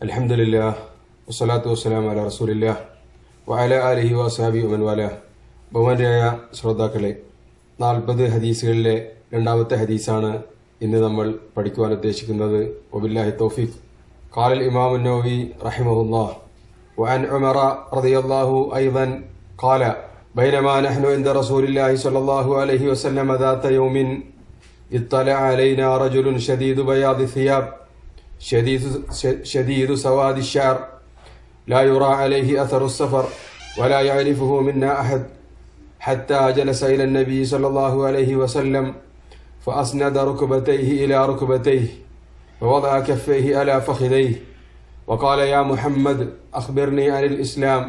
അലഹമുല്ലാ വസ്സലാത്തു വസ്സലാം അല റസൂലില്ലാ വഅല അലഹി വസാബി ഉമൻവാല ബഹുമാനായ ശ്രോതാക്കളെ നാൽപ്പത് ഹദീസുകളിലെ രണ്ടാമത്തെ ഹദീസാണ് ഇന്ന് നമ്മൾ പഠിക്കുവാൻ ഉദ്ദേശിക്കുന്നത് വബില്ലാഹി തൗഫീഖ് قال الإمام النووي رحمه الله وعن عمر رضي الله أيضا قال بينما نحن عند رسول الله صلى الله عليه وسلم ذات يوم اطلع علينا رجل شديد بياض الثياب شديد شديد سواد الشعر لا يرى عليه اثر السفر ولا يعرفه منا احد حتى جلس الى النبي صلى الله عليه وسلم فاسند ركبتيه الى ركبتيه ووضع كفيه على فخذيه وقال يا محمد اخبرني عن الاسلام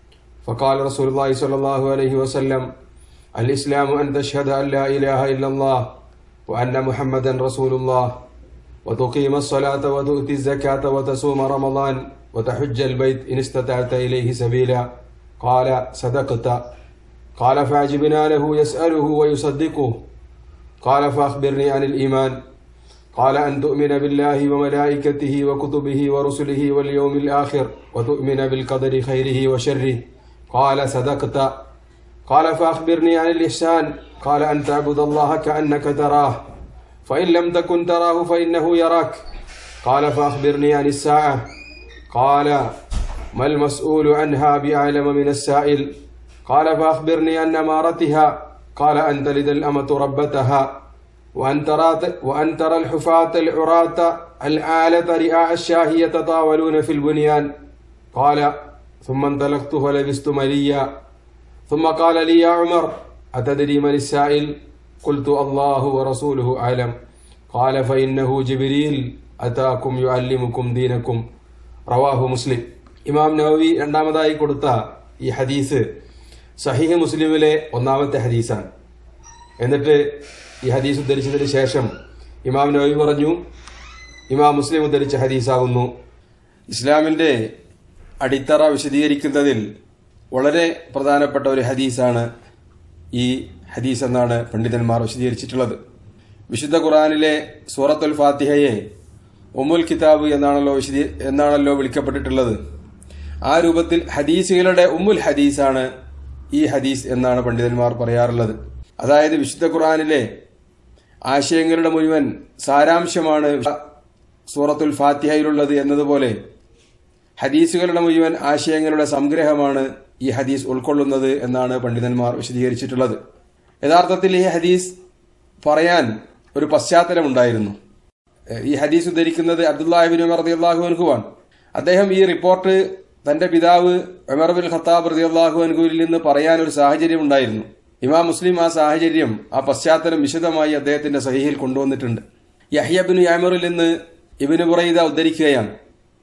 فقال رسول الله صلى الله عليه وسلم الاسلام ان تشهد ان لا اله الا الله وان محمدا رسول الله وتقيم الصلاة وتؤتي الزكاة وتصوم رمضان وتحج البيت إن استطعت إليه سبيلا قال صدقت قال فعجبنا له يسأله ويصدقه قال فأخبرني عن الإيمان قال أن تؤمن بالله وملائكته وكتبه ورسله واليوم الآخر وتؤمن بالقدر خيره وشره قال صدقت قال فأخبرني عن الإحسان قال أن تعبد الله كأنك تراه فإن لم تكن تراه فإنه يراك قال فأخبرني عن الساعة قال ما المسؤول عنها بأعلم من السائل قال فأخبرني عن أمارتها قال أن تلد الأمة ربتها وأن ترى وأن ترى الحفاة العراة الآلة رئاء الشاه يتطاولون في البنيان قال ثم انطلقت فلبست مليا ثم قال لي يا عمر أتدري من السائل قلت الله ورسوله أعلم قال فإنه جبريل أتاكم يعلمكم دينكم റവാഹു മുസ്ലിം ഇമാം നവവി രണ്ടാമതായി കൊടുത്ത ഈ ഹദീസ് സഹീഹ് മുസ്ലിമിലെ ഒന്നാമത്തെ ഹദീസാണ് എന്നിട്ട് ഈ ഹദീസ് ഉദ്ധരിച്ചതിന് ശേഷം ഇമാം നവവി പറഞ്ഞു ഇമാം മുസ്ലിം ഉദ്ധരിച്ച ഹദീസാകുന്നു ഇസ്ലാമിന്റെ അടിത്തറ വിശദീകരിക്കുന്നതിൽ വളരെ പ്രധാനപ്പെട്ട ഒരു ഹദീസാണ് ഈ ഹദീസ് എന്നാണ് പണ്ഡിതന്മാർ വിശദീകരിച്ചിട്ടുള്ളത് വിശുദ്ധ ഖുറാനിലെ സൂറത്തുൽ ഫാത്തിഹയെ ഉമുൽ കിതാബ് എന്നാണല്ലോ വിശദീ എന്നാണല്ലോ വിളിക്കപ്പെട്ടിട്ടുള്ളത് ആ രൂപത്തിൽ ഹദീസുകളുടെ ഉമ്മുൽ ഹദീസാണ് ഈ ഹദീസ് എന്നാണ് പണ്ഡിതന്മാർ പറയാറുള്ളത് അതായത് വിശുദ്ധ ഖുറാനിലെ ആശയങ്ങളുടെ മുഴുവൻ സാരാംശമാണ് സൂറത്തുൽ ഫാത്തിഹയിലുള്ളത് എന്നതുപോലെ ഹദീസുകളുടെ മുഴുവൻ ആശയങ്ങളുടെ സംഗ്രഹമാണ് ഈ ഹദീസ് ഉൾക്കൊള്ളുന്നത് എന്നാണ് പണ്ഡിതന്മാർ വിശദീകരിച്ചിട്ടുള്ളത് യഥാർത്ഥത്തിൽ ഈ ഹദീസ് പറയാൻ ഒരു പശ്ചാത്തലമുണ്ടായിരുന്നു ഈ ഹദീസ് ഉദ്ധരിക്കുന്നത് അബ്ദുല്ലാഹിബിൻ ഉമർ റളിയല്ലാഹു അൻഹുവാണ് അദ്ദേഹം ഈ റിപ്പോർട്ട് തന്റെ പിതാവ് ഉമർ ബിൻ ഖത്താബ് റളിയല്ലാഹു അൻഹുവിൽ നിന്ന് പറയാൻ ഒരു സാഹചര്യം ഉണ്ടായിരുന്നു ഇമാം മുസ്ലിം ആ സാഹചര്യം ആ പശ്ചാത്തലം വിശദമായി അദ്ദേഹത്തിന്റെ സഹീഹിൽ കൊണ്ടുവന്നിട്ടുണ്ട് യഹ്യബിൻ യാമറിൽ നിന്ന് ഇബിന് ബുറൈദ ഉദ്ധരിക്കുകയാണ്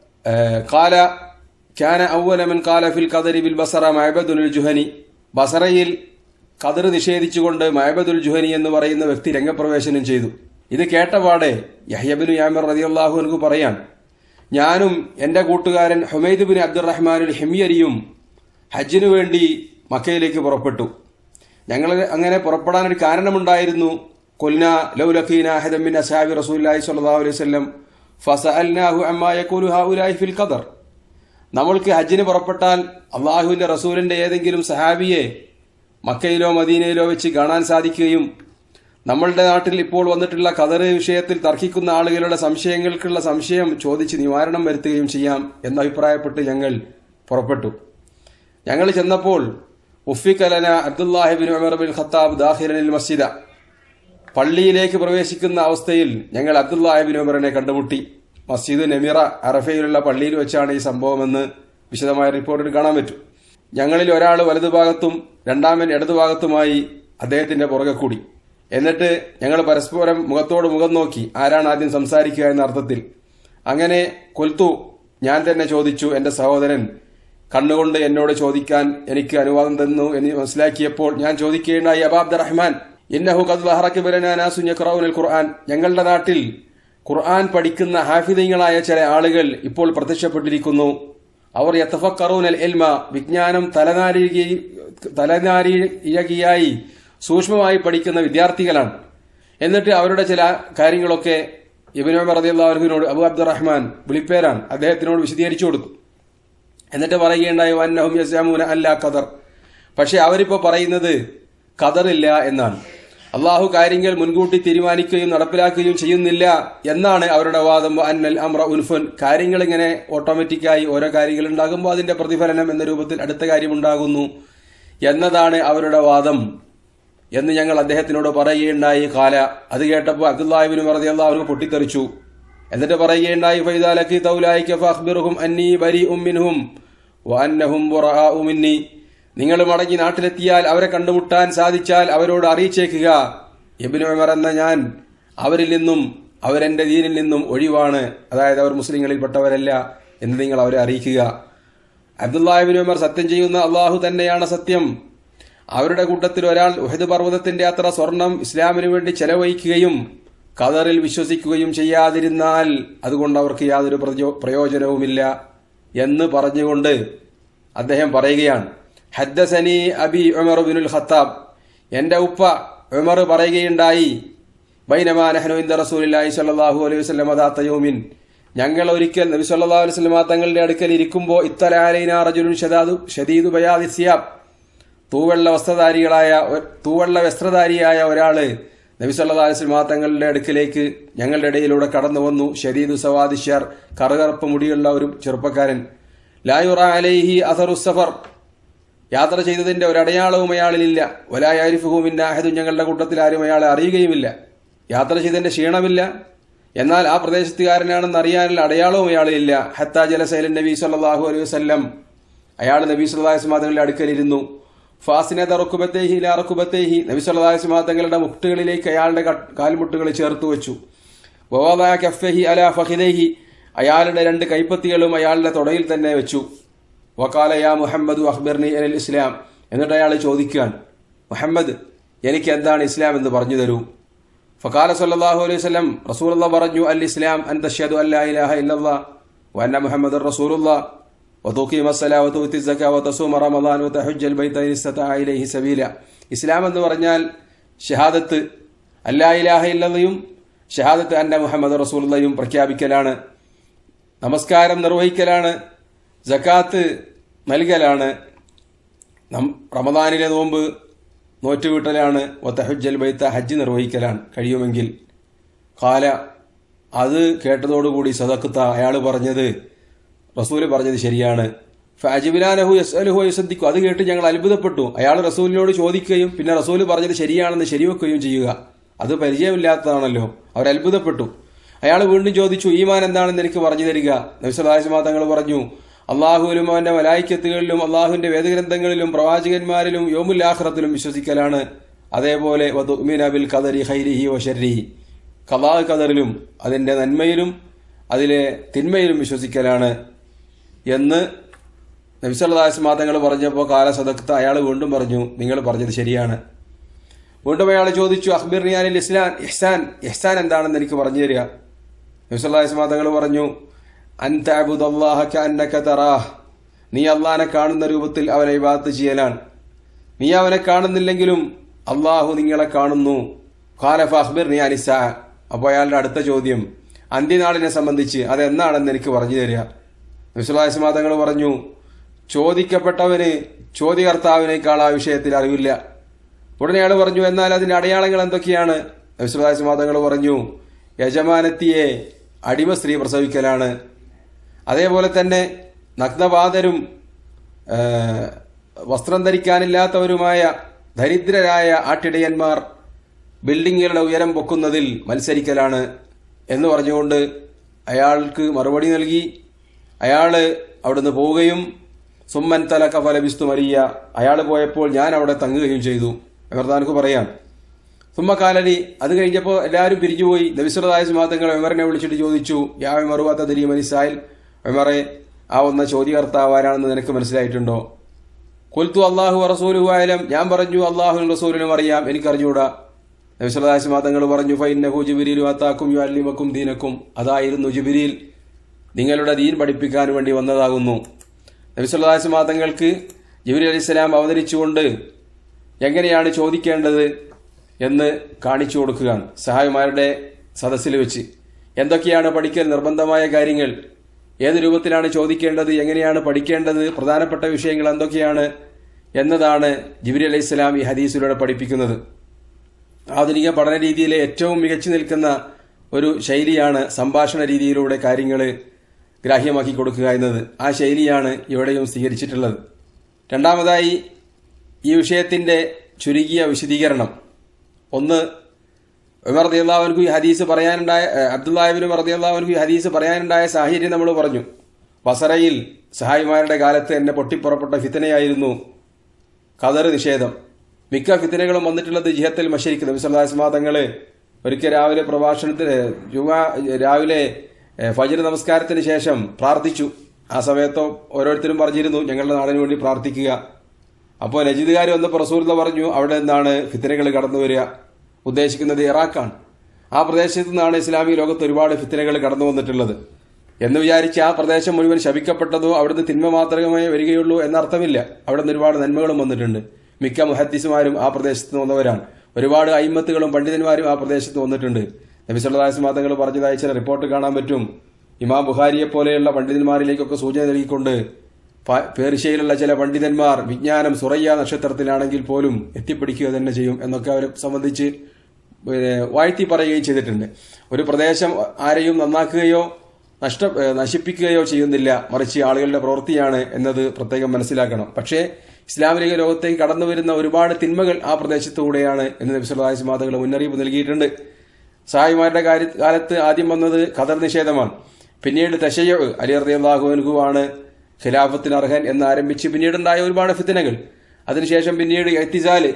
കാല ക്യാന ഔവലമൻ കാല ഫിൽ ഖദരി ബിൽ ബസറ മഹബദുൽ ജുഹനി ബസറയിൽ ഖദർ നിഷേധിച്ചുകൊണ്ട് മഹബദുൽ ജുഹനി എന്ന് പറയുന്ന വ്യക്തി രംഗപ്രവേശനം ചെയ്തു ഇത് കേട്ടപാടെ യഹ്യബിൻ യാമിർ റതിയല്ലാഹു എനിക്ക് പറയാൻ ഞാനും എന്റെ കൂട്ടുകാരൻ ഹുമൈദ് ബിൻ അബ്ദുറഹ്മാനുൽ ഹിമിയരിയും ഹജ്ജിനു വേണ്ടി മക്കയിലേക്ക് പുറപ്പെട്ടു ഞങ്ങൾ അങ്ങനെ പുറപ്പെടാൻ ഒരു കാരണമുണ്ടായിരുന്നു കൊൽന ലൗലഖീന അഹദമിൻ അസാബി റസൂലി സ്വല്ലല്ലാഹു അലൈഹി വസല്ലം ഫസഅൽനാഹു അമ്മാ യഖൂലു ഹൗലായി ഫിൽ ഖദർ നമ്മൾക്ക് ഹജ്ജിന് പുറപ്പെട്ടാൽ അള്ളാഹുവിന്റെ റസൂലിന്റെ ഏതെങ്കിലും സഹാബിയെ മക്കയിലോ മദീനയിലോ വെച്ച് കാണാൻ സാധിക്കുകയും നമ്മളുടെ നാട്ടിൽ ഇപ്പോൾ വന്നിട്ടുള്ള ഖദർ വിഷയത്തിൽ തർക്കിക്കുന്ന ആളുകളുടെ സംശയങ്ങൾക്കുള്ള സംശയം ചോദിച്ച് നിവാരണം വരുത്തുകയും ചെയ്യാം എന്നഭിപ്രായപ്പെട്ട് ഞങ്ങൾ പുറപ്പെട്ടു ഞങ്ങൾ ചെന്നപ്പോൾ ഉഫിക്കലന അബ്ദുല്ലാഹിബിൻ ഉമർ ബിൻ ഖത്താബ് ദാഹിറനിൽ മസ്ജിദ പള്ളിയിലേക്ക് പ്രവേശിക്കുന്ന അവസ്ഥയിൽ ഞങ്ങൾ അബ്ദുല്ലാഹിബിൻ ഉമറിനെ കണ്ടുമുട്ടി മസ്ജിദ് നമിറ അറഫയിലുള്ള പള്ളിയിൽ വെച്ചാണ് ഈ സംഭവമെന്ന് വിശദമായ റിപ്പോർട്ടിൽ കാണാൻ പറ്റും ഞങ്ങളിൽ ഒരാൾ വലതുഭാഗത്തും രണ്ടാമൻ ഇടതുഭാഗത്തുമായി അദ്ദേഹത്തിന്റെ പുറകെ കൂടി എന്നിട്ട് ഞങ്ങൾ പരസ്പരം മുഖത്തോട് മുഖം നോക്കി ആരാണ് ആദ്യം സംസാരിക്കുക എന്ന അർത്ഥത്തിൽ അങ്ങനെ കൊൽത്തു ഞാൻ തന്നെ ചോദിച്ചു എന്റെ സഹോദരൻ കണ്ണുകൊണ്ട് എന്നോട് ചോദിക്കാൻ എനിക്ക് അനുവാദം തന്നു എന്ന് മനസ്സിലാക്കിയപ്പോൾ ഞാൻ ചോദിക്കുകയുണ്ടായി അബാബ്ദ് റഹ്മാൻ ഇന്നഹു ഖുർആൻ ഖുർആൻ ഞങ്ങളുടെ നാട്ടിൽ ഖുർആൻ പഠിക്കുന്ന ഹാഫിദങ്ങളായ ചില ആളുകൾ ഇപ്പോൾ പ്രത്യക്ഷപ്പെട്ടിരിക്കുന്നു അവർ യത്തഫക്കറൂനൽ എൽമ വിജ്ഞാനം തലനാരിക തലനാരികയായി സൂക്ഷ്മമായി പഠിക്കുന്ന വിദ്യാർത്ഥികളാണ് എന്നിട്ട് അവരുടെ ചില കാര്യങ്ങളൊക്കെ ഇബിൻ ഉമർ റളിയല്ലാഹുവിനോട് അബു അബ്ദുറഹ്മാൻ വിളിപ്പേരാണ് അദ്ദേഹത്തിനോട് വിശദീകരിച്ചു കൊടുത്തു എന്നിട്ട് പറയുകയുണ്ടായി വന്നഹും യസ്യാമൂന അല്ല ഖദർ പക്ഷെ അവരിപ്പോ പറയുന്നത് ഖദറില്ല എന്നാണ് അള്ളാഹു കാര്യങ്ങൾ മുൻകൂട്ടി തീരുമാനിക്കുകയും നടപ്പിലാക്കുകയും ചെയ്യുന്നില്ല എന്നാണ് അവരുടെ വാദം അന്നൽ അമ്ര ഉൽഫുൻ കാര്യങ്ങൾ ഇങ്ങനെ ഓട്ടോമാറ്റിക്കായി ഓരോ കാര്യങ്ങൾ ഉണ്ടാകുമ്പോൾ അതിന്റെ പ്രതിഫലനം എന്ന രൂപത്തിൽ അടുത്ത കാര്യമുണ്ടാകുന്നു എന്നതാണ് അവരുടെ വാദം എന്ന് ഞങ്ങൾ അദ്ദേഹത്തിനോട് പറയുകയുണ്ടായി കാല അത് കേട്ടപ്പോൾ അബ്ദുല്ലാഹിബിന് പറഞ്ഞ അള്ളാഹു പൊട്ടിത്തെറിച്ചു എന്നിട്ട് പറയുകയുണ്ടായി ഫൈദാലക്കി തൗലായിക്ക ഫഅഖ്ബിറുഹും അന്നി ബരീഉം മിൻഹും വഅന്നഹും ബുറാഉ മിന്നി നിങ്ങൾ മടങ്ങി നാട്ടിലെത്തിയാൽ അവരെ കണ്ടുമുട്ടാൻ സാധിച്ചാൽ അവരോട് അറിയിച്ചേക്കുക ഇബ്നു ഉമർ എന്ന ഞാൻ അവരിൽ നിന്നും അവരെന്റെ ദീനിൽ നിന്നും ഒഴിവാണ് അതായത് അവർ മുസ്ലിങ്ങളിൽപ്പെട്ടവരല്ല എന്ന് നിങ്ങൾ അവരെ അറിയിക്കുക അബ്ദുല്ലാഹിബിൻ ഉമർ സത്യം ചെയ്യുന്ന അള്ളാഹു തന്നെയാണ് സത്യം അവരുടെ കൂട്ടത്തിൽ ഒരാൾ ഉഹദ് പർവ്വതത്തിന്റെ അത്ര സ്വർണം ഇസ്ലാമിനു വേണ്ടി ചെലവഴിക്കുകയും ഖദറിൽ വിശ്വസിക്കുകയും ചെയ്യാതിരുന്നാൽ അതുകൊണ്ട് അവർക്ക് യാതൊരു പ്രയോ- പ്രയോജനവുമില്ല എന്ന് പറഞ്ഞുകൊണ്ട് അദ്ദേഹം പറയുകയാണ് ഹദ്ദസനി അബി ഉമർ ബിനുൽ ഖത്താബ് എന്റെ ഉപ്പ ഉമർ പറയുകയുണ്ടായി ബൈനമാ നഹ്നു ഇന്ദ റസൂലില്ലാഹി സ്വല്ലല്ലാഹു അലൈഹി വസല്ലം ദാത്ത യൗമിൻ ഞങ്ങൾ ഒരിക്കൽ നബി സല്ലല്ലാഹു അലൈഹി വസല്ലം തങ്ങളുടെ അടുക്കൽ ഇരിക്കുമ്പോൾ ഇത്തലാലൈന റജുലുൻ ഷദാദു ഷദീദു ബയാദി സിയാബ് തൂവെള്ള വസ്ത്രധാരികളായ ഒ- തൂവെള്ള വസ്ത്രധാരിയായ ഒരാള് നബി സല്ലല്ലാഹു അലൈഹി വസല്ലം തങ്ങളുടെ അടുക്കിലേക്ക് ഞങ്ങളുടെ ഇടയിലൂടെ കടന്നു വന്നു ഷദീദു സവാദിഷ്യർ കറുകറുപ്പ് മുടിയുള്ള ഒരു ചെറുപ്പക്കാരൻ ലായുറ അലൈഹി അസറു സഫർ യാത്ര ചെയ്തതിന്റെ ഒരു അടയാളവും അയാളിലില്ല ഒലായാരിഫുഹുമിന്റെ അഹദും ഞങ്ങളുടെ കൂട്ടത്തിൽ ആരും അയാളെ അറിയുകയുമില്ല യാത്ര ചെയ്തതിന്റെ ക്ഷീണമില്ല എന്നാൽ ആ പ്രദേശത്തുകാരനാണെന്ന് അറിയാനുള്ള അടയാളവും അയാളിലില്ല ഹത്താ ജലസൈലൻ നബി സല്ലല്ലാഹു അലൈഹി വസല്ലം അയാൾ നബി സല്ലല്ലാഹു അലൈഹി വസല്ലം തങ്ങളുടെ അടുക്കലിരുന്നു ഫാസിനത റുക്കുബത്തേഹി ലാ റുക്കുബത്തേഹി നബി സല്ലല്ലാഹു അലൈഹി വസല്ലം തങ്ങളുടെ മുട്ടുകളിലേക്ക് അയാളുടെ ക- കാൽമുട്ടുകൾ ചേർത്ത് വെച്ചു വവാദഅ കഫ്ഫഹി അലാ ഫഖിദൈഹി അയാളുടെ രണ്ട് കൈപ്പത്തികളും അയാളുടെ തുടയിൽ തന്നെ വെച്ചു വക്കാല യാ മുഹമ്മദ് അഖ്ബർനി അനിൽ ഇസ്ലാം എന്നിട്ട് അയാൾ ചോദിക്കുകയാണ് മുഹമ്മദ് എനിക്ക് എന്താണ് ഇസ്ലാം എന്ന് പറഞ്ഞു തരൂ ഫക്കാല സല്ലല്ലാഹു അലൈഹി വസല്ലം റസൂലുള്ള പറഞ്ഞു അൽ ഇസ്ലാം അൻ തഷ്ഹദു അല്ലാ ഇലാഹ ഇല്ലല്ലാഹ് വഅന്ന മുഹമ്മദർ റസൂലുള്ളാഹ് وتقيم الصلاة وتؤتي الزكاة وتصوم رمضان وتحج البيت إن استطاع إليه سبيلا ഇസ്ലാം എന്ന് പറഞ്ഞാൽ ഷഹാദത്ത് അല്ലാ ഇലാഹ ഇല്ലല്ലയും ഷഹാദത്ത് അന്ന മുഹമ്മദ് റസൂലുള്ളയും പ്രഖ്യാപിക്കലാണ് നമസ്കാരം നിർവഹിക്കലാണ് ജക്കാത്ത് നൽകലാണ് നം- റമദാനിലെ നോമ്പ് നോറ്റുവീട്ടലാണ് ഒത്തഹുജൽ ബൈത്ത ഹജ്ജ് നിർവഹിക്കലാണ് കഴിയുമെങ്കിൽ കാല അത് കേട്ടതോടുകൂടി സദക്കത്ത അയാൾ പറഞ്ഞത് റസൂല് പറഞ്ഞത് ശരിയാണ് ഫാജിബിലാനഹു യസ്അലുഹു യസദ്ദിഖു അത് കേട്ട് ഞങ്ങൾ അത്ഭുതപ്പെട്ടു അയാൾ റസൂലിനോട് ചോദിക്കുകയും പിന്നെ റസൂല് പറഞ്ഞത് ശരിയാണെന്ന് ശരിവെക്കുകയും ചെയ്യുക അത് പരിചയമില്ലാത്തതാണല്ലോ അവർ അത്ഭുതപ്പെട്ടു അയാൾ വീണ്ടും ചോദിച്ചു ഈമാൻ എന്താണെന്ന് എനിക്ക് പറഞ്ഞു തരിക നബിസ്വലാസ്മാ തങ്ങൾ പറഞ്ഞു അള്ളാഹുവിലും അവന്റെ മലായിക്കത്തുകളിലും അള്ളാഹുവിന്റെ വേദഗ്രന്ഥങ്ങളിലും പ്രവാചകന്മാരിലും യോമുല്ലാഖ്റത്തിലും വിശ്വസിക്കലാണ് അതേപോലെ വതുഅ്മിന ബിൽ ഖദരി ഖൈരിഹി വശർരിഹി കലാ ഖദറിലും അതിന്റെ നന്മയിലും അതിലെ തിന്മയിലും വിശ്വസിക്കലാണ് എന്ന് നബിസല്ലാസ്മാ തങ്ങൾ പറഞ്ഞപ്പോൾ കാലസദക്ത അയാൾ വീണ്ടും പറഞ്ഞു നിങ്ങൾ പറഞ്ഞത് ശരിയാണ് വീണ്ടും അയാൾ ചോദിച്ചു അഖ്ബിർ റിയാനിൽ ഇസ്ലാൻ ഇഹ്സാൻ ഇഹ്സാൻ എന്താണെന്ന് എനിക്ക് പറഞ്ഞു തരിക നബിസല്ലാസ്മാ തങ്ങൾ പറഞ്ഞു അൻതഅബുദല്ലാഹക അന്നക തറാഹ് നീ അള്ളാഹനെ കാണുന്ന രൂപത്തിൽ അവനെ ഇബാദത്ത് ചെയ്യലാണ് നീ അവനെ കാണുന്നില്ലെങ്കിലും അള്ളാഹു നിങ്ങളെ കാണുന്നു ഖാലഫ അഖ്ബിർ നീ അനിസ അപ്പോൾ അയാളുടെ അടുത്ത ചോദ്യം അന്ത്യനാളിനെ സംബന്ധിച്ച് അതെന്നാണെന്ന് എനിക്ക് പറഞ്ഞു തരിക വിശ്വാസമാ തങ്ങൾ പറഞ്ഞു ചോദിക്കപ്പെട്ടവന് ചോദ്യകർത്താവിനേക്കാൾ ആ വിഷയത്തിൽ അറിവില്ല ഉടനെ അയാൾ പറഞ്ഞു എന്നാൽ അതിന്റെ അടയാളങ്ങൾ എന്തൊക്കെയാണ് വിശ്വാസമാ തങ്ങൾ പറഞ്ഞു യജമാനത്തിയെ അടിമ സ്ത്രീ പ്രസവിക്കലാണ് അതേപോലെ തന്നെ നഗ്നപാതരും ആ, വസ്ത്രം ധരിക്കാനില്ലാത്തവരുമായ ദരിദ്രരായ ആട്ടിടയന്മാർ ബിൽഡിങ്ങുകളുടെ ഉയരം പൊക്കുന്നതിൽ മത്സരിക്കലാണ് എന്ന് പറഞ്ഞുകൊണ്ട് അയാൾക്ക് മറുപടി നൽകി അയാള് അവിടുന്ന് പോവുകയും സുമ്മൻ തലക്ക ഫലബിസ്തു മരിയ അയാൾ പോയപ്പോൾ ഞാൻ അവിടെ തങ്ങുകയും ചെയ്തു എവർദാനക്ക് പറയാം സുമ്മക്കാലനി അത് കഴിഞ്ഞപ്പോൾ എല്ലാവരും പിരിഞ്ഞുപോയി നബിസ്വലായ മാതങ്ങൾ എമറിനെ വിളിച്ചിട്ട് ചോദിച്ചു യാ മറുവാത്ത ദരി മനിസായിൽ എമറെ ആ ഒന്ന ചോദ്യകർത്താവ് ആരാണെന്ന് നിനക്ക് മനസ്സിലായിട്ടുണ്ടോ കൊൽത്തു അള്ളാഹു റസൂലു ആയാലും ഞാൻ പറഞ്ഞു അള്ളാഹു റസൂലിനും അറിയാം എനിക്കറിഞ്ഞൂടാ നബിസ്വലായ മാതങ്ങൾ പറഞ്ഞു ഫൈനഹു ജുബിരിൽ വാത്താക്കും യു അല്ലിമക്കും ദീനക്കും അതായിരുന്നു ജുബിരിൽ നിങ്ങളുടെ ദീൻ പഠിപ്പിക്കാൻ വേണ്ടി വന്നതാകുന്നു നബിസ്വല്ലാസ് മാതങ്ങൾക്ക് ജിബിരി അലി ഇസ്ലാം അവതരിച്ചുകൊണ്ട് എങ്ങനെയാണ് ചോദിക്കേണ്ടത് എന്ന് കാണിച്ചു കൊടുക്കുകയാണ് സഹായിമാരുടെ സദസ്സിൽ വെച്ച് എന്തൊക്കെയാണ് പഠിക്കൽ നിർബന്ധമായ കാര്യങ്ങൾ ഏത് രൂപത്തിലാണ് ചോദിക്കേണ്ടത് എങ്ങനെയാണ് പഠിക്കേണ്ടത് പ്രധാനപ്പെട്ട വിഷയങ്ങൾ എന്തൊക്കെയാണ് എന്നതാണ് ജിബിരി അലൈഹി സ്വലാം ഈ ഹദീസിലൂടെ പഠിപ്പിക്കുന്നത് ആധുനിക പഠന രീതിയിലെ ഏറ്റവും മികച്ചു നിൽക്കുന്ന ഒരു ശൈലിയാണ് സംഭാഷണ രീതിയിലൂടെ കാര്യങ്ങൾ ഗ്രാഹ്യമാക്കി കൊടുക്കുക എന്നത് ആ ശൈലിയാണ് ഇവിടെയും സ്വീകരിച്ചിട്ടുള്ളത് രണ്ടാമതായി ഈ വിഷയത്തിന്റെ ചുരുങ്ങിയ വിശദീകരണം ഒന്ന് ഉമർ റദിയല്ലാഹുവിനു ഈ ഹദീസ് പറയാനുണ്ടായ അബ്ദുല്ലാഹിബിൻ റദിയല്ലാഹുവിനു ഈ ഹദീസ് പറയാനുണ്ടായ സാഹചര്യം നമ്മൾ പറഞ്ഞു ബസറയിൽ സഹായിമാരുടെ കാലത്ത് എന്നെ പൊട്ടിപ്പുറപ്പെട്ട ഫിത്തനയായിരുന്നു ഖദർ നിഷേധം മിക്ക ഫിത്തനകളും വന്നിട്ടുള്ളത് ജിഹത്തിൽ മഷരിക്ക് നബിസ്വല്ലാസ്മാ തങ്ങള് ഒരിക്കൽ രാവിലെ പ്രഭാഷണത്തിന് ജുമാ രാവിലെ ഏഹ്, ഫജ്ർ നമസ്കാരത്തിന് ശേഷം പ്രാർത്ഥിച്ചു ആ സമയത്തോ ഓരോരുത്തരും പറഞ്ഞിരുന്നു ഞങ്ങളുടെ നാടിന് വേണ്ടി പ്രാർത്ഥിക്കുക അപ്പോൾ നജീദുകാർ വന്നപ്പോൾ റസൂർദ പറഞ്ഞു അവിടെ നിന്നാണ് ഫിത്തനകൾ കടന്നു വരിക ഉദ്ദേശിക്കുന്നത് ഇറാഖാണ് ആ പ്രദേശത്തു നിന്നാണ് ഇസ്ലാമിക ലോകത്ത് ഒരുപാട് ഫിത്തനകൾ കടന്നു വന്നിട്ടുള്ളത് എന്ന് വിചാരിച്ച് ആ പ്രദേശം മുഴുവൻ ശപിക്കപ്പെട്ടതോ അവിടുന്ന് തിന്മ മാത്രമേ വരികയുള്ളൂ എന്നർത്ഥമില്ല അവിടെ നിന്ന് ഒരുപാട് നന്മകളും വന്നിട്ടുണ്ട് മിക്ക മുഹദ്ദിസുമാരും ആ പ്രദേശത്ത് നിന്ന് വന്നവരാണ് ഒരുപാട് അയിമത്തുകളും പണ്ഡിതന്മാരും ആ പ്രദേശത്ത് വന്നിട്ടുണ്ട് നബി സല്ലാസ് മാതങ്ങൾ പറഞ്ഞതായി ചില റിപ്പോർട്ട് കാണാൻ പറ്റും ഇമാം ബുഹാരിയെ പോലെയുള്ള പണ്ഡിതന്മാരിലേക്കൊക്കെ സൂചന നൽകിക്കൊണ്ട് പ- പേർഷ്യയിലുള്ള ചില പണ്ഡിതന്മാർ വിജ്ഞാനം സുറയ്യ നക്ഷത്രത്തിലാണെങ്കിൽ പോലും എത്തിപ്പിടിക്കുക തന്നെ ചെയ്യും എന്നൊക്കെ അവരെ സംബന്ധിച്ച് പിന്നെ വാഴ്ത്തി പറയുകയും ചെയ്തിട്ടുണ്ട് ഒരു പ്രദേശം ആരെയും നന്നാക്കുകയോ നഷ്ട ഏഹ് നശിപ്പിക്കുകയോ ചെയ്യുന്നില്ല മറിച്ച് ആളുകളുടെ പ്രവൃത്തിയാണ് എന്നത് പ്രത്യേകം മനസ്സിലാക്കണം പക്ഷേ ഇസ്ലാമിക ലോകത്തേക്ക് കടന്നു വരുന്ന ഒരുപാട് തിന്മകൾ ആ പ്രദേശത്തുകൂടെയാണ് എന്ന് നബിസ്വല്ലാസ് മാതകൾ മുന്നറിയിപ്പ് നൽകിയിട്ടുണ്ട് സഹായിമാരുടെ കാര്യ- കാലത്ത് ആദ്യം വന്നത് ഖദർ നിഷേധമാണ് പിന്നീട് തശയ്യ അലി റദിയാഹുവിനു ആണ് ഖിലാഫത്തിന് അർഹൻ എന്ന് ആരംഭിച്ച് പിന്നീടുണ്ടായ ഒരുപാട് ഫിത്തനകൾ അതിനുശേഷം പിന്നീട് എത്തിസാല്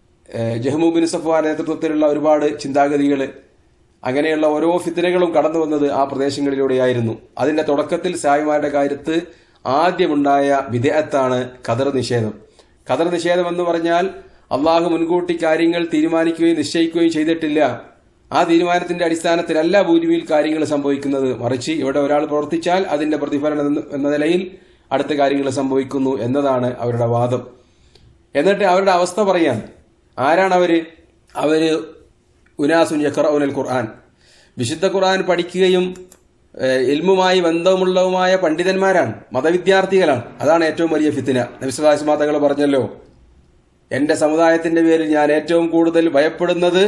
ജഹ്മൂബിൻ സഫ്വാൻ നേതൃത്വത്തിലുള്ള ഒരുപാട് ചിന്താഗതികൾ അങ്ങനെയുള്ള ഓരോ ഫിത്തനകളും കടന്നു വന്നത് ആ പ്രദേശങ്ങളിലൂടെയായിരുന്നു അതിന്റെ തുടക്കത്തിൽ സായിമാരുടെ കാര്യത്ത് ആദ്യമുണ്ടായ വിദേഹത്താണ് ഖദർ നിഷേധം ഖദർ നിഷേധം എന്ന് പറഞ്ഞാൽ അള്ളാഹു മുൻകൂട്ടി കാര്യങ്ങൾ തീരുമാനിക്കുകയും നിശ്ചയിക്കുകയും ചെയ്തിട്ടില്ല ആ തീരുമാനത്തിന്റെ അടിസ്ഥാനത്തിലല്ല ഭൂരിമിയിൽ കാര്യങ്ങൾ സംഭവിക്കുന്നത് മറിച്ച് ഇവിടെ ഒരാൾ പ്രവർത്തിച്ചാൽ അതിന്റെ പ്രതിഫലനം എന്ന- എന്ന നിലയിൽ അടുത്ത കാര്യങ്ങൾ സംഭവിക്കുന്നു എന്നതാണ് അവരുടെ വാദം എന്നിട്ട് അവരുടെ അവസ്ഥ പറയാൻ ആരാണ് അവര് അവര് ഉനാസുൻ യഖറഉനൽ ഖുർആൻ വിശുദ്ധ ഖുർആൻ പഠിക്കുകയും ഏഹ്, ഇൽമുമായി ബന്ധമുള്ളതുമായ പണ്ഡിതന്മാരാണ് മതവിദ്യാർത്ഥികളാണ് അതാണ് ഏറ്റവും വലിയ ഫിത്തിന നബിസ്വലാസ് മാതകൾ പറഞ്ഞല്ലോ എന്റെ സമുദായത്തിന്റെ പേരിൽ ഞാൻ ഏറ്റവും കൂടുതൽ ഭയപ്പെടുന്നത്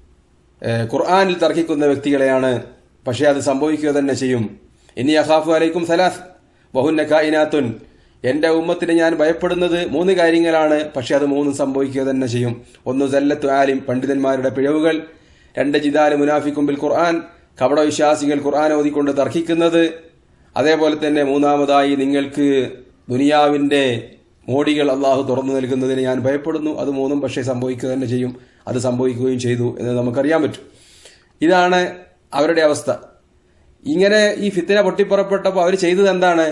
ഏഹ്, ഖുർആനിൽ തർക്കിക്കുന്ന വ്യക്തികളെയാണ് പക്ഷേ അത് സംഭവിക്കുക തന്നെ ചെയ്യും ഇനി അഹാഫു അലൈക്കും സലാസ് ബഹുന്ന കായിനാത്തുൻ എന്റെ ഉമ്മത്തിന് ഞാൻ ഭയപ്പെടുന്നത് മൂന്ന് കാര്യങ്ങളാണ് പക്ഷെ അത് മൂന്നും സംഭവിക്കുക തന്നെ ചെയ്യും ഒന്ന് സല്ലത്തു ആലിം പണ്ഡിതന്മാരുടെ പിഴവുകൾ രണ്ട് ജിദാല് മുനാഫിക്കുമ്പിൽ ഖുർആൻ കപടവിശ്വാസികൾ ഖുർആൻ ഓതിക്കൊണ്ട് തർക്കിക്കുന്നത് അതേപോലെ തന്നെ മൂന്നാമതായി നിങ്ങൾക്ക് ദുനിയാവിന്റെ മോടികൾ അള്ളാഹു തുറന്നു നൽകുന്നതിന് ഞാൻ ഭയപ്പെടുന്നു അത് മൂന്നും പക്ഷേ സംഭവിക്കുക തന്നെ ചെയ്യും അത് സംഭവിക്കുകയും ചെയ്തു എന്ന് നമുക്കറിയാൻ പറ്റും ഇതാണ് അവരുടെ അവസ്ഥ ഇങ്ങനെ ഈ ഫിത്തിന പൊട്ടിപ്പുറപ്പെട്ടപ്പോൾ അവർ ചെയ്തത് എന്താണ്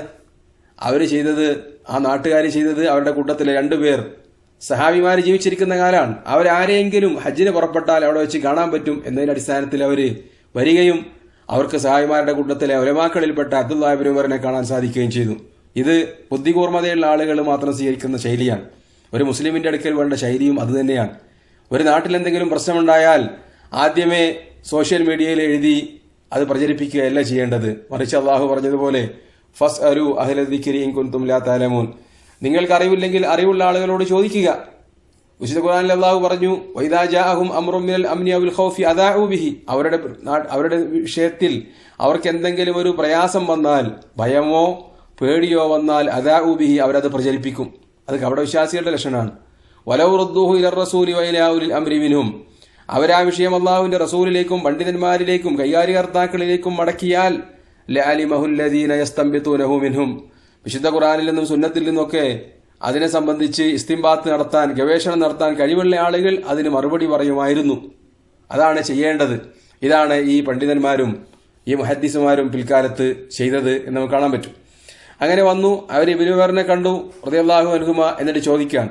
അവർ ചെയ്തത് ആ നാട്ടുകാർ ചെയ്തത് അവരുടെ കൂട്ടത്തിലെ രണ്ടുപേർ സഹാബിമാർ ജീവിച്ചിരിക്കുന്ന കാലാണ് അവരാരെങ്കിലും ഹജ്ജിന് പുറപ്പെട്ടാൽ അവിടെ വെച്ച് കാണാൻ പറ്റും എന്നതിന്റെ അടിസ്ഥാനത്തിൽ അവർ വരികയും അവർക്ക് സഹായിമാരുടെ കൂട്ടത്തിലെ ഒലമാക്കളിൽപ്പെട്ട അബ്ദുല്ലാഹിബിൻ ഉമറിനെ കാണാൻ സാധിക്കുകയും ചെയ്തു ഇത് ബുദ്ധികൂർമ്മതയുള്ള ആളുകൾ മാത്രം സ്വീകരിക്കുന്ന ശൈലിയാണ് ഒരു മുസ്ലിമിന്റെ അടുക്കൽ വേണ്ട ശൈലിയും അതുതന്നെയാണ് ഒരു നാട്ടിൽ എന്തെങ്കിലും പ്രശ്നമുണ്ടായാൽ ആദ്യമേ സോഷ്യൽ മീഡിയയിൽ എഴുതി അത് പ്രചരിപ്പിക്കുകയല്ല ചെയ്യേണ്ടത് മറിച്ച് അള്ളാഹു പറഞ്ഞതുപോലെ ഫസ് അരു അഹ്ലദിക്കരിയും കുന്തും ലാ താലമൂൻ നിങ്ങൾക്ക് അറിവില്ലെങ്കിൽ അറിവുള്ള ആളുകളോട് ചോദിക്കുക വിശുദ്ധ ഖുർആനിൽ അള്ളാഹു പറഞ്ഞു വൈദാജാഹും അമ്രുമിനൽ അമ്നി അബുൽ ഖൗഫി അദാഉ ബിഹി അവരുടെ നാ- അവരുടെ വിഷയത്തിൽ അവർക്ക് എന്തെങ്കിലും ഒരു പ്രയാസം വന്നാൽ ഭയമോ പേടിയോ വന്നാൽ അദാഉ ബിഹി അവരത് പ്രചരിപ്പിക്കും അത് കപടവിശ്വാസികളുടെ ലക്ഷണമാണ് വലൗ റുദ്ദൂഹു ഇലർ റസൂലി വൈലാ ഉലിൽ അംരി മിൻഹും അവരാ വിഷയം അള്ളാഹുവിന്റെ റസൂലിലേക്കും പണ്ഡിതന്മാരിലേക്കും കൈകാര്യകർത്താക്കളിലേക്കും മടക്കിയാൽ ലഅലിമഹുല്ലദീന യസ്തംബിതൂനഹു മിൻഹും വിശുദ്ധ ഖുർആനിൽ നിന്നും സുന്നത്തിൽ നിന്നൊക്കെ അതിനെ സംബന്ധിച്ച് ഇസ്തിംബാത്ത് നടത്താൻ ഗവേഷണം നടത്താൻ കഴിവുള്ള ആളുകൾ അതിന് മറുപടി പറയുമായിരുന്നു അതാണ് ചെയ്യേണ്ടത് ഇതാണ് ഈ പണ്ഡിതന്മാരും ഈ മുഹദ്ദിസുമാരും പിൽക്കാലത്ത് ചെയ്തത് എന്ന് നമുക്ക് കാണാൻ പറ്റും അങ്ങനെ വന്നു അവർ ഇബിനുവറിനെ കണ്ടു ഹൃദയല്ലാഹു അനുഹുമ എന്നിട്ട് ചോദിക്കാൻ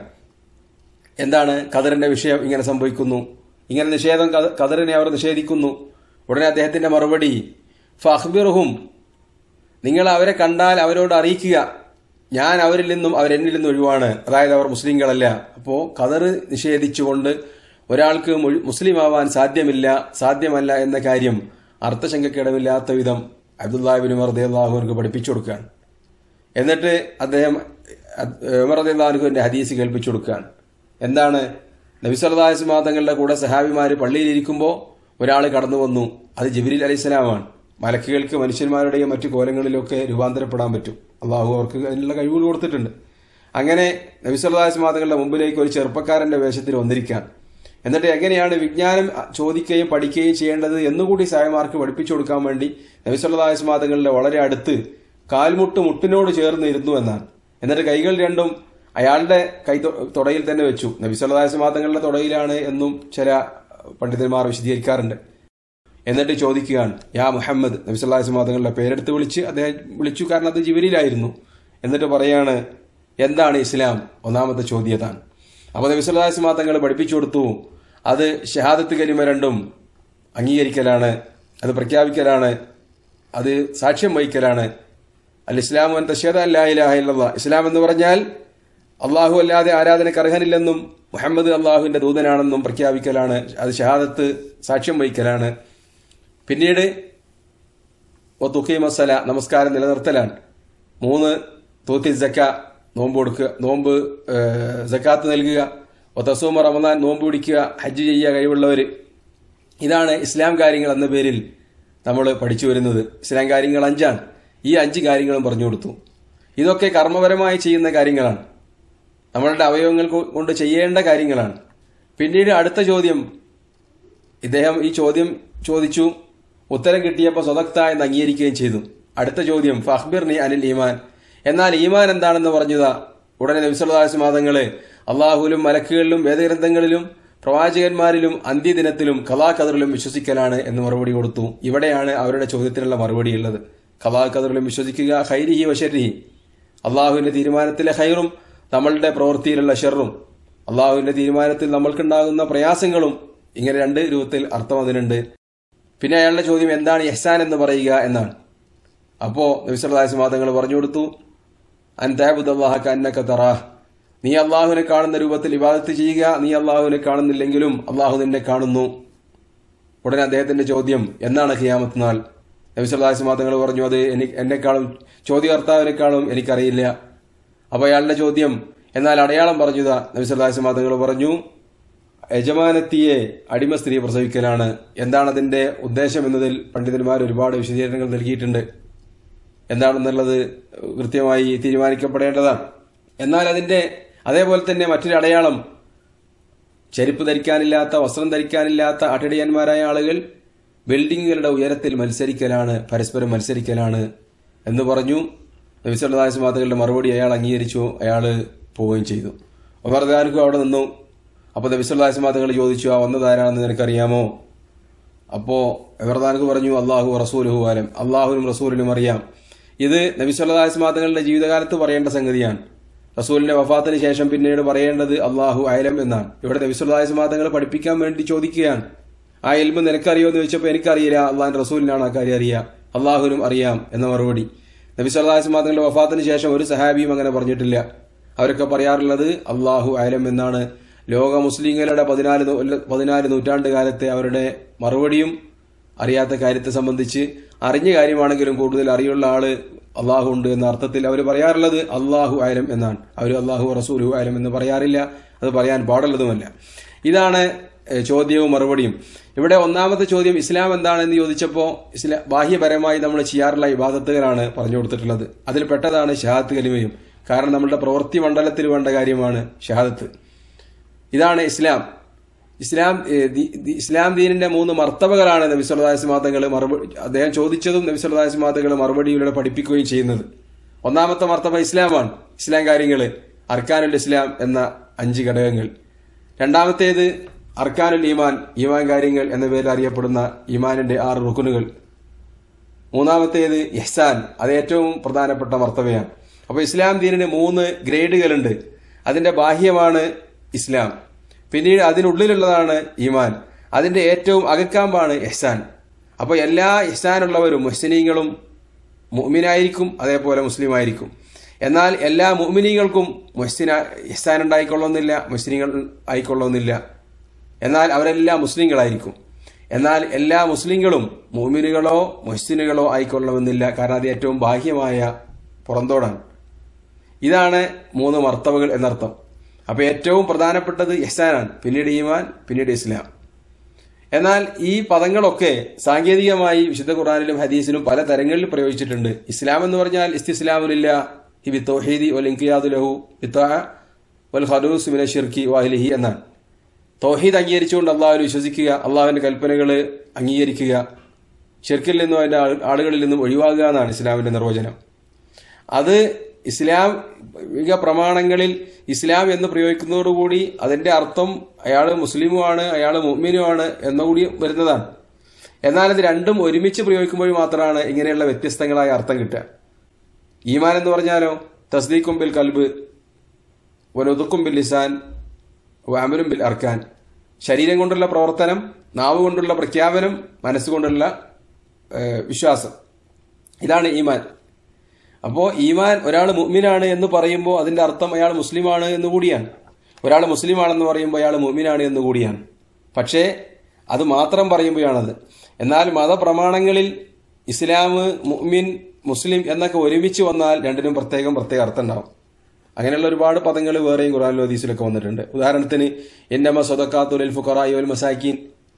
എന്താണ് ഖദറിന്റെ വിഷയം ഇങ്ങനെ സംഭവിക്കുന്നു ഇങ്ങനെ നിഷേധം ഖദ- ഖദറിനെ അവർ നിഷേധിക്കുന്നു ഉടനെ അദ്ദേഹത്തിന്റെ മറുപടി ഫഹ്ബിർഹും നിങ്ങൾ അവരെ കണ്ടാൽ അവരോട് അറിയിക്കുക ഞാൻ അവരിൽ നിന്നും അവരെന്നിൽ നിന്നും ഒഴിവാണ് അതായത് അവർ മുസ്ലിങ്ങളല്ല അപ്പോ ഖദർ നിഷേധിച്ചുകൊണ്ട് ഒരാൾക്ക് മുഴു- മുസ്ലിം ആവാൻ സാധ്യമില്ല സാധ്യമല്ല എന്ന കാര്യം അർത്ഥശങ്കക്കിടമില്ലാത്ത വിധം അബ്ദുല്ലാഹിബിൻ മർദ്ദാഹുവിനക്ക് പഠിപ്പിച്ചു കൊടുക്കുകയാണ് എന്നിട്ട് അദ്ദേഹം ഉമർദാഹുവിന്റെ ഹദീസ് കേൾപ്പിച്ചു കൊടുക്കുകയാണ് എന്താണ് നബിസ്വല്ലാസ് മാതങ്ങളുടെ കൂടെ സഹാബിമാര് പള്ളിയിലിരിക്കുമ്പോൾ ഒരാൾ കടന്നു വന്നു അത് ജിബിരിൽ അലൈഹിസ്സലാമാണ് മലക്കുകൾക്ക് മനുഷ്യന്മാരുടെയും മറ്റു കോലങ്ങളിലൊക്കെ രൂപാന്തരപ്പെടാൻ പറ്റും അള്ളാഹു അവർക്ക് അതിനുള്ള കഴിവുകൾ കൊടുത്തിട്ടുണ്ട് അങ്ങനെ നബിസ്വല്ലാസ് മാതങ്ങളുടെ മുമ്പിലേക്ക് ഒരു ചെറുപ്പക്കാരന്റെ വേഷത്തിൽ വന്നിരിക്കാൻ എന്നിട്ട് എങ്ങനെയാണ് വിജ്ഞാനം ചോദിക്കുകയും പഠിക്കുകയും ചെയ്യേണ്ടത് എന്നുകൂടി സായമാർക്ക് പഠിപ്പിച്ചു കൊടുക്കാൻ വേണ്ടി നബിസ്വല്ലാസ് മാതങ്ങളുടെ വളരെ അടുത്ത് കാൽമുട്ട് മുട്ടിനോട് ചേർന്ന് ഇരുന്നു എന്നാണ് എന്നിട്ട് കൈകൾ രണ്ടും അയാളുടെ കൈ തുടയിൽ തന്നെ വെച്ചു നബിസ്വല്ലാസ് മാതങ്ങളുടെ തുടയിലാണ് എന്നും ചില പണ്ഡിതന്മാർ വിശദീകരിക്കാറുണ്ട് എന്നിട്ട് ചോദിക്കുകയാണ് യാ മുഹമ്മദ് നബിസ്വല്ലാസ് മാതങ്ങളുടെ പേരെടുത്ത് വിളിച്ച് അദ്ദേഹം വിളിച്ചു കാരണം അത് ജിവരിലായിരുന്നു എന്നിട്ട് പറയാണ് എന്താണ് ഇസ്ലാം ഒന്നാമത്തെ ചോദ്യതാണ് അപ്പോൾ നബിസ്വല്ലാസ് മാതങ്ങൾ പഠിപ്പിച്ചു കൊടുത്തു അത് ഷഹാദത്ത് കരിമ രണ്ടും അംഗീകരിക്കലാണ് അത് പ്രഖ്യാപിക്കലാണ് അത് സാക്ഷ്യം വഹിക്കലാണ് അൽ ഇസ്ലാം അൻ തഷേദ അല്ലാഹില്ല ഇസ്ലാം എന്ന് പറഞ്ഞാൽ അള്ളാഹു അല്ലാതെ ആരാധനയ്ക്ക് അർഹനില്ലെന്നും മുഹമ്മദ് അള്ളാഹുവിന്റെ ദൂതനാണെന്നും പ്രഖ്യാപിക്കലാണ് അത് ഷഹാദത്ത് സാക്ഷ്യം വഹിക്കലാണ് പിന്നീട് തുക്കി മസല നമസ്കാരം നിലനിർത്തലാണ് മൂന്ന് തൂത്തി ജക്ക നോമ്പ് കൊടുക്കുക നോമ്പ് ജക്കാത്ത് നൽകുക ഒത്തസൂമ റമദാൻ നോമ്പ് പിടിക്കുക ഹജ്ജ് ചെയ്യുക കഴിവുള്ളവർ ഇതാണ് ഇസ്ലാം കാര്യങ്ങൾ എന്ന പേരിൽ നമ്മൾ പഠിച്ചു വരുന്നത് ഇസ്ലാം കാര്യങ്ങൾ അഞ്ചാണ് ഈ അഞ്ച് കാര്യങ്ങളും പറഞ്ഞു കൊടുത്തു ഇതൊക്കെ കർമ്മപരമായി ചെയ്യുന്ന കാര്യങ്ങളാണ് നമ്മളുടെ അവയവങ്ങൾ കൊണ്ട് ചെയ്യേണ്ട കാര്യങ്ങളാണ് പിന്നീട് അടുത്ത ചോദ്യം ഇദ്ദേഹം ഈ ചോദ്യം ചോദിച്ചു ഉത്തരം കിട്ടിയപ്പോൾ സ്വതക്ത എന്ന് അംഗീകരിക്കുകയും ചെയ്തു അടുത്ത ചോദ്യം ഫഹ്ബിർനി അനിൽ ഈമാൻ എന്നാൽ ഈമാൻ എന്താണെന്ന് പറഞ്ഞതാ ഉടനെ നബിസ്വല്ലാസ് മാതങ്ങള് അള്ളാഹുലും മലക്കുകളിലും വേദഗ്രന്ഥങ്ങളിലും പ്രവാചകന്മാരിലും അന്ത്യദിനത്തിലും കലാകദറിലും വിശ്വസിക്കലാണ് എന്ന് മറുപടി കൊടുത്തു ഇവിടെയാണ് അവരുടെ ചോദ്യത്തിനുള്ള മറുപടി ഉള്ളത് കലാകദറിലും വിശ്വസിക്കുക ഹൈരിഹി വശരിഹി അള്ളാഹുവിന്റെ തീരുമാനത്തിലെ ഹൈറും നമ്മളുടെ പ്രവൃത്തിയിലുള്ള ഷെറും അള്ളാഹുവിന്റെ തീരുമാനത്തിൽ നമ്മൾക്കുണ്ടാകുന്ന പ്രയാസങ്ങളും ഇങ്ങനെ രണ്ട് രൂപത്തിൽ അർത്ഥം അതിനുണ്ട് പിന്നെ അയാളുടെ ചോദ്യം എന്താണ് യഹ്സാൻ എന്ന് പറയുക എന്നാണ് അപ്പോ നബിസ്വല്ലാസ് മാതങ്ങൾ പറഞ്ഞു കൊടുത്തു അൻതാബുദ്ദാഹ അന്നക്ക തറാഹ് നീ അള്ളാഹുവിനെ കാണുന്ന രൂപത്തിൽ ഇബാദത്ത് ചെയ്യുക നീ അള്ളാഹുവിനെ കാണുന്നില്ലെങ്കിലും അള്ളാഹു നിന്നെ കാണുന്നു ഉടനെ അദ്ദേഹത്തിന്റെ ചോദ്യം എന്നാണ് ഖിയാമത്ത് നാൾ നബിസ്വല്ലാസ് മാതങ്ങൾ പറഞ്ഞു അത് എനിക്ക് എന്നെക്കാളും ചോദ്യകർത്താവിനെക്കാളും എനിക്കറിയില്ല അപ്പൊ അയാളുടെ ചോദ്യം എന്നാൽ അടയാളം പറഞ്ഞതാ നബിസ്വല്ലാസ് മാതങ്ങൾ പറഞ്ഞു യജമാനത്തിയെ അടിമ സ്ത്രീ പ്രസവിക്കലാണ് എന്താണ് അതിന്റെ ഉദ്ദേശം എന്നതിൽ പണ്ഡിതന്മാർ ഒരുപാട് വിശദീകരണങ്ങൾ നൽകിയിട്ടുണ്ട് എന്താണെന്നുള്ളത് കൃത്യമായി തീരുമാനിക്കപ്പെടേണ്ടതാണ് എന്നാൽ അതിന്റെ അതേപോലെ തന്നെ മറ്റൊരു അടയാളം ചെരുപ്പ് ധരിക്കാനില്ലാത്ത വസ്ത്രം ധരിക്കാനില്ലാത്ത അട്ടിടിയന്മാരായ ആളുകൾ ബിൽഡിങ്ങുകളുടെ ഉയരത്തിൽ മത്സരിക്കലാണ് പരസ്പരം മത്സരിക്കലാണ് എന്ന് പറഞ്ഞു നബിസ്വല്ലാസ് മാതകളുടെ മറുപടി അയാൾ അംഗീകരിച്ചു അയാൾ പോവുകയും ചെയ്തു ഒമർദാനക്കും അവിടെ നിന്നു അപ്പോൾ നബിസ്വല്ലാസ് മാതകൾ ചോദിച്ചു ആ വന്നതാരാണെന്ന് നിനക്കറിയാമോ അപ്പോ എവർദാനക്ക് പറഞ്ഞു അള്ളാഹു റസൂലുഹു ആലം അള്ളാഹുവിനും റസൂലിനും അറിയാം ഇത് നബിസ്വല്ലാസ് മാതങ്ങളുടെ ജീവിതകാലത്ത് പറയേണ്ട സംഗതിയാണ് റസൂലിന്റെ വഫാത്തിന് ശേഷം പിന്നീട് പറയേണ്ടത് അള്ളാഹു അയലം എന്നാണ് ഇവിടെ നബിസ്വല്ലാസ് മാതങ്ങൾ പഠിപ്പിക്കാൻ വേണ്ടി ചോദിക്കുകയാണ് ആ എൽമ് നിനക്കറിയോ എന്ന് ചോദിച്ചപ്പോൾ എനിക്കറിയില്ല അള്ളാഹിന്റെ റസൂലിനാണ് ആ കാര്യം അറിയാം അള്ളാഹുവിനും അറിയാം എന്ന മറുപടി നബി സല്ലാസ് മാതങ്ങളുടെ വഫാത്തിന് ശേഷം ഒരു സഹാബിയും അങ്ങനെ പറഞ്ഞിട്ടില്ല അവരൊക്കെ പറയാറുള്ളത് അള്ളാഹു അയലം എന്നാണ് ലോക മുസ്ലിങ്ങളുടെ പതിനാല് പതിനാല് നൂറ്റാണ്ട് കാലത്തെ അവരുടെ മറുപടിയും അറിയാത്ത കാര്യത്തെ സംബന്ധിച്ച് അറിഞ്ഞ കാര്യമാണെങ്കിലും കൂടുതൽ അറിയുള്ള ആള് അള്ളാഹു ഉണ്ട് എന്ന അർത്ഥത്തിൽ അവർ പറയാറുള്ളത് അള്ളാഹു ആയാലും എന്നാണ് അവർ അള്ളാഹു റസൂലു ആയാലും എന്ന് പറയാറില്ല അത് പറയാൻ പാടുള്ളതുമല്ല ഇതാണ് ചോദ്യവും മറുപടിയും ഇവിടെ ഒന്നാമത്തെ ചോദ്യം ഇസ്ലാം എന്താണെന്ന് ചോദിച്ചപ്പോൾ ഇസ്ലാം ബാഹ്യപരമായി നമ്മൾ ചെയ്യാറുള്ള ഇബാദത്തുകളാണ് പറഞ്ഞു കൊടുത്തിട്ടുള്ളത് അതിൽ പെട്ടതാണ് ഷഹാദത്ത് കലിമയും കാരണം നമ്മളുടെ പ്രവൃത്തി മണ്ഡലത്തിൽ വേണ്ട കാര്യമാണ് ഷഹാദത്ത് ഇതാണ് ഇസ്ലാം ഇസ്ലാം ഇസ്ലാം ദീനിന്റെ മൂന്ന് മർത്തബകളാണ് നബി സല്ലാസ് മാതകൾ മറുപടി അദ്ദേഹം ചോദിച്ചതും നബി സല്ലാസ് മാതകൾ മറുപടിയിലൂടെ പഠിപ്പിക്കുകയും ചെയ്യുന്നത് ഒന്നാമത്തെ മർത്തബ ഇസ്ലാമാണ് ഇസ്ലാം കാര്യങ്ങൾ അർക്കാനുൽ ഇസ്ലാം എന്ന അഞ്ച് ഘടകങ്ങൾ രണ്ടാമത്തേത് അർക്കാനുൽ ഈമാൻ ഈമാൻ കാര്യങ്ങൾ എന്ന പേരിൽ അറിയപ്പെടുന്ന ഈമാനിന്റെ ആറ് റുക്കുനുകൾ മൂന്നാമത്തേത് യഹ്സാൻ അത് ഏറ്റവും പ്രധാനപ്പെട്ട മർത്തവയാണ് അപ്പോൾ ഇസ്ലാം ദീനിന് മൂന്ന് ഗ്രേഡുകളുണ്ട് അതിന്റെ ബാഹ്യമാണ് ഇസ്ലാം പിന്നീട് അതിനുള്ളിലുള്ളതാണ് ഈമാൻ അതിന്റെ ഏറ്റവും അകക്കാമ്പാണ് എഹ്സാൻ അപ്പോൾ എല്ലാ എഹ്സാനുള്ളവരും മുഹ്സിനീങ്ങളും മുഅ്മിനായിരിക്കും അതേപോലെ മുസ്ലിം ആയിരിക്കും എന്നാൽ എല്ലാ മുഅ്മിനീങ്ങൾക്കും മുഹ്സിന എഹ്സാൻ ഉണ്ടായിക്കൊള്ളുന്നില്ല മുസ്ലിങ്ങൾ ആയിക്കൊള്ളുന്നില്ല എന്നാൽ അവരെല്ലാം മുസ്ലിങ്ങളായിരിക്കും എന്നാൽ എല്ലാ മുസ്ലിങ്ങളും മൂമിനുകളോ മുഹ്സിനുകളോ ആയിക്കൊള്ളണമെന്നില്ല കാരണം അത് ഏറ്റവും ബാഹ്യമായ പുറന്തോടാണ് ഇതാണ് മൂന്ന് മർത്തവകൾ എന്നർത്ഥം അപ്പൊ ഏറ്റവും പ്രധാനപ്പെട്ടത് ഇഹ്സാനാണ് പിന്നീട് ഈമാൻ പിന്നീട് ഇസ്ലാം എന്നാൽ ഈ പദങ്ങളൊക്കെ സാങ്കേതികമായി വിശുദ്ധ ഖുറാനിലും ഹദീസിലും പല തരങ്ങളിൽ പ്രയോഗിച്ചിട്ടുണ്ട് ഇസ്ലാം എന്ന് പറഞ്ഞാൽ ഇസ്തിസ്ലാമുലില്ല ഹി തൗഹീദി വൽ ഇൻഖിയാദു ലഹു ഇത്താഅ വൽ ഖലൂസ് മിന ഷിർക്കി വാഹിലിഹി എന്നാണ് തൗഹീദ് അംഗീകരിച്ചുകൊണ്ട് അള്ളാഹുവിൽ വിശ്വസിക്കുക അള്ളാഹുവിന്റെ കൽപ്പനകൾ അംഗീകരിക്കുക ഷിർക്കിൽ നിന്നും അതിന്റെ ആള്- ആളുകളിൽ നിന്നും ഒഴിവാകുക എന്നാണ് ഇസ്ലാമിന്റെ നിർവചനം അത് ഇസ്ലാമിക പ്രമാണങ്ങളിൽ ഇസ്ലാം എന്ന് പ്രയോഗിക്കുന്നതോടുകൂടി അതിന്റെ അർത്ഥം അയാൾ മുസ്ലിമുമാണ് അയാൾ മുഅ്മിനുമാണ് എന്നുകൂടി വരുന്നതാണ് എന്നാൽ ഇത് രണ്ടും ഒരുമിച്ച് പ്രയോഗിക്കുമ്പോൾ മാത്രമാണ് ഇങ്ങനെയുള്ള വ്യത്യസ്തങ്ങളായ അർത്ഥം കിട്ടുക ഈമാൻ എന്ന് പറഞ്ഞാലോ തസ്ദീഖും ബിൽ കൽബ് വലുതുക്കും ബിൽ ലിസാൻ വാമലും ബിൽ അർക്കാൻ ശരീരം കൊണ്ടുള്ള പ്രവർത്തനം നാവ് കൊണ്ടുള്ള പ്രഖ്യാപനം മനസ്സുകൊണ്ടുള്ള ഏഹ്, വിശ്വാസം ഇതാണ് ഈമാൻ അപ്പോൾ ഈമാൻ ഒരാൾ മുഅ്മിനാണ് എന്ന് പറയുമ്പോൾ അതിന്റെ അർത്ഥം അയാൾ മുസ്ലിമാണ് എന്ന് കൂടിയാണ് ഒരാൾ മുസ്ലിമാണെന്ന് പറയുമ്പോൾ അയാൾ മുഅ്മിനാണ് എന്ന് കൂടിയാണ് പക്ഷേ അത് മാത്രം പറയുമ്പോഴാണത് എന്നാൽ മതപ്രമാണങ്ങളിൽ ഇസ്ലാം മുഅ്മിൻ മുസ്ലിം എന്നൊക്കെ ഒരുമിച്ച് വന്നാൽ രണ്ടിനും പ്രത്യേകം പ്രത്യേക അർത്ഥം ഉണ്ടാവും അങ്ങനെയുള്ള ഒരുപാട് പദങ്ങൾ വേറെയും ഖുറാനിലും ഹദീസിലൊക്കെ വന്നിട്ടുണ്ട് ഉദാഹരണത്തിന് എന്നമ സ്വതക്കാത്തുൽ ഫുഖറായി വൽ മസാക്കീൻ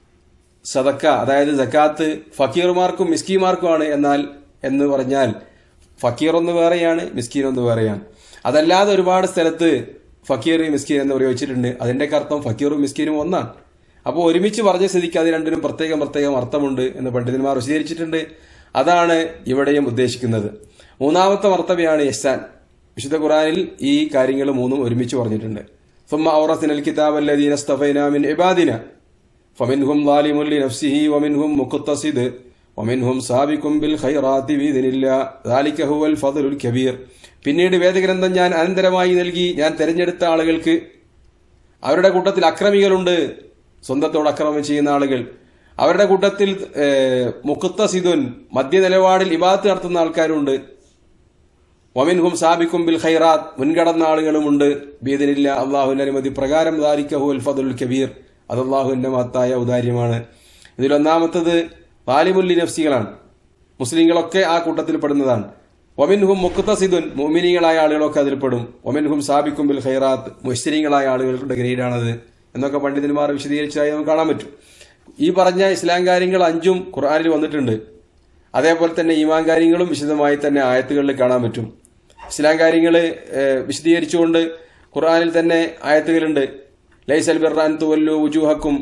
സദക്ക അതായത് സക്കാത്ത് ഫക്കീർമാർക്കും മിസ്കിമാർക്കുമാണ് എന്നാൽ എന്ന് പറഞ്ഞാൽ ഫക്കീർ ഒന്ന് വേറെയാണ് മിസ്കീൻ ഒന്ന് വേറെയാണ് അതല്ലാതെ ഒരുപാട് സ്ഥലത്ത് ഫക്കീർ മിസ്കീൻ എന്ന് പ്രയോഗിച്ചിട്ടുണ്ട് അതിന്റെയൊക്കെ അർത്ഥം ഫക്കീറും മിസ്കീനും ഒന്നാണ് അപ്പോൾ ഒരുമിച്ച് പറഞ്ഞ സ്ഥിതിക്ക് അത് രണ്ടിനും പ്രത്യേകം പ്രത്യേകം അർത്ഥമുണ്ട് എന്ന് പണ്ഡിതന്മാർ വിശദീകരിച്ചിട്ടുണ്ട് അതാണ് ഇവിടെയും ഉദ്ദേശിക്കുന്നത് മൂന്നാമത്തെ മർത്തവ്യാണ് യസാൻ വിശുദ്ധ ഖുറാനിൽ ഈ കാര്യങ്ങൾ മൂന്നും ഒരുമിച്ച് പറഞ്ഞിട്ടുണ്ട് ثم أورثنا الكتاب الذين اصطفينا من عبادنا فمنهم ظالم لنفسه ومنهم مقتصد ومنهم سابق بالخيرات بإذن الله ذلك هو الفضل الكبير പിന്നീട് വേദഗ്രന്ഥം ഞാൻ അനന്തരമായി നൽകി ഞാൻ തെരഞ്ഞെടുത്ത ആളുകൾക്ക് അവരുടെ കൂട്ടത്തിൽ അക്രമികളുണ്ട് സ്വന്തത്തോട് അക്രമം ചെയ്യുന്ന ആളുകൾ അവരുടെ കൂട്ടത്തിൽ മുക്കുത്തസിദുൻ മധ്യനിലപാടിൽ ഇബാത്ത് നടത്തുന്ന ആൾക്കാരുണ്ട് വമിൻഹും സാബിക്കും ബിൽ ഖൈറാത്ത് മുൻകടന്ന ആളുകളുമുണ്ട് ബീദിനില്ല അള്ളാഹുവിന്റെ അനുമതി പ്രകാരം ദാരിക്കഹു അൽ ഫദുൽ കബീർ അത് അള്ളാഹുവിന്റെ മഹത്തായ ഔദാര്യമാണ് ഇതിലൊന്നാമത്തത് വാലിമുല്ലി നഫ്സികളാണ് മുസ്ലിങ്ങളൊക്കെ ആ കൂട്ടത്തിൽ പെടുന്നതാണ് ഒമിൻഹും മുക്തസിദുൻ മുമിനികളായ ആളുകളൊക്കെ അതിൽപ്പെടും ഒമിൻഹും സാബിക്കും ബിൽ ഖൈറാത്ത് മുസ്ലിങ്ങളായ ആളുകളുടെ ഗ്രേഡാണത് എന്നൊക്കെ പണ്ഡിതന്മാർ വിശദീകരിച്ചതായി നമുക്ക് കാണാൻ പറ്റും ഈ പറഞ്ഞ ഇസ്ലാം കാര്യങ്ങൾ അഞ്ചും ഖുർആനിൽ വന്നിട്ടുണ്ട് അതേപോലെ തന്നെ ഈമാൻ കാര്യങ്ങളും വിശദമായി തന്നെ ആയത്തുകളിൽ കാണാൻ പറ്റും ഇസ്ലാം കാര്യങ്ങൾ വിശദീകരിച്ചുകൊണ്ട് ഖുർആനിൽ തന്നെ ആയത്തുകളുണ്ട് ലൈസൽ ബിർറാൻ തുവല്ലു ഉജൂഹക്കും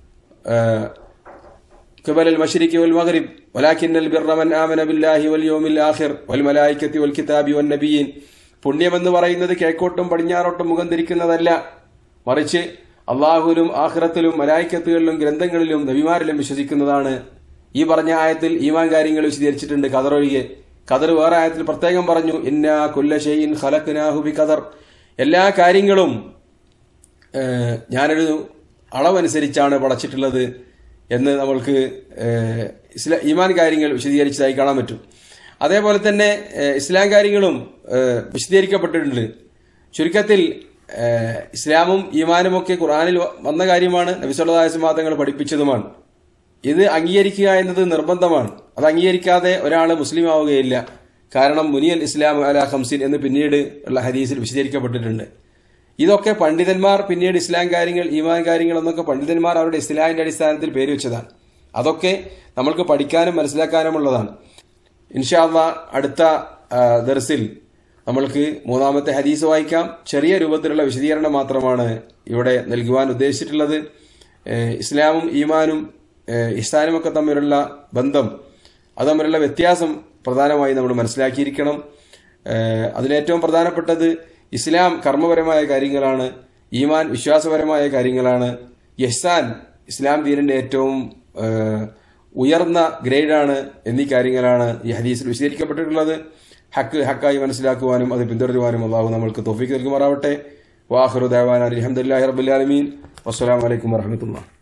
قبل المشرق والمغرب ولكن البر من آمن بالله واليوم الآخر والملائكة والكتاب والنبيين പുണ്യമെന്ന് പറയുന്നത് കിഴക്കോട്ടും പടിഞ്ഞാറോട്ടും മുഖം തിരിക്കുന്നതല്ല മറിച്ച് അള്ളാഹുലും ആഹ്റത്തിലും മലായിക്കത്തുകളിലും ഗ്രന്ഥങ്ങളിലും നബിമാരിലും വിശ്വസിക്കുന്നതാണ് ഈ പറഞ്ഞ ആയത്തിൽ ഈമാൻ കാര്യങ്ങൾ വിശദീകരിച്ചിട്ടുണ്ട് ഖദർ ഒഴികെ ഖദർ വേറെ ആയത്തിൽ പ്രത്യേകം പറഞ്ഞു ഇന്ന കുല്ല ഷെയ്ൻ ഖലഖ്നാഹു ബി ഖദർ എല്ലാ കാര്യങ്ങളും ഏഹ്, ഞാനൊരു അളവനുസരിച്ചാണ് പടച്ചിട്ടുള്ളത് എന്ന് നമ്മൾക്ക് ഏഹ്, ഇസ്ലാ ഈമാൻ കാര്യങ്ങൾ വിശദീകരിച്ചതായി കാണാൻ പറ്റും അതേപോലെ തന്നെ ഏഹ്, ഇസ്ലാം കാര്യങ്ങളും ഏഹ്, വിശദീകരിക്കപ്പെട്ടിട്ടുണ്ട് ചുരുക്കത്തിൽ ഏഹ്, ഇസ്ലാമും ഈമാനും ഒക്കെ ഖുർആനിൽ വ- വന്ന കാര്യമാണ് നബിസ്വല്ലാസ് മാതങ്ങൾ പഠിപ്പിച്ചതുമാണ് ഇത് അംഗീകരിക്കുക എന്നത് നിർബന്ധമാണ് അത് അംഗീകരിക്കാതെ ഒരാൾ മുസ്ലിം ആവുകയില്ല കാരണം മുനിയൽ ഇസ്ലാം അല ഹംസിൻ എന്ന് പിന്നീട് ഉള്ള ഹദീസിൽ വിശദീകരിക്കപ്പെട്ടിട്ടുണ്ട് ഇതൊക്കെ പണ്ഡിതന്മാർ പിന്നീട് ഇസ്ലാം കാര്യങ്ങൾ ഈമാൻ കാര്യങ്ങൾ എന്നൊക്കെ പണ്ഡിതന്മാർ അവരുടെ ഇസ്ലാമിന്റെ അടിസ്ഥാനത്തിൽ പേര് വെച്ചതാണ് അതൊക്കെ നമ്മൾക്ക് പഠിക്കാനും മനസ്സിലാക്കാനുമുള്ളതാണ് ഇൻഷാല്ല അടുത്ത ആ, ദർസിൽ നമ്മൾക്ക് മൂന്നാമത്തെ ഹദീസ് വായിക്കാം ചെറിയ രൂപത്തിലുള്ള വിശദീകരണം മാത്രമാണ് ഇവിടെ നൽകുവാൻ ഉദ്ദേശിച്ചിട്ടുള്ളത് ഏഹ് ഇസ്ലാമും ഈമാനും ഏഹ് ഇഹ്സാനും ഒക്കെ തമ്മിലുള്ള ബന്ധം അത് തമ്മിലുള്ള വ്യത്യാസം പ്രധാനമായി നമ്മൾ മനസ്സിലാക്കിയിരിക്കണം ഏഹ് അതിലേറ്റവും പ്രധാനപ്പെട്ടത് ഇസ്ലാം കർമ്മപരമായ കാര്യങ്ങളാണ് ഈമാൻ വിശ്വാസപരമായ കാര്യങ്ങളാണ് യഹ്സാൻ ഇസ്ലാം ദീനിന്റെ ഏറ്റവും ഏഹ് ഉയർന്ന ഗ്രേഡാണ് എന്നീ കാര്യങ്ങളാണ് ഈ ഹദീസിൽ വിശദീകരിക്കപ്പെട്ടിട്ടുള്ളത് ഹക്ക് ഹക്കായി മനസ്സിലാക്കുവാനും അത് പിന്തുടരുവാനും അള്ളാഹു നമ്മൾക്ക് തോഫിക്ക് നൽകുമാറാവട്ടെ വാഹുറുദാൻ അലഹമുല്ലാ റബുലാലമീൻ വസ്സലാമലൈക്കും വാഹമത്തുള്ള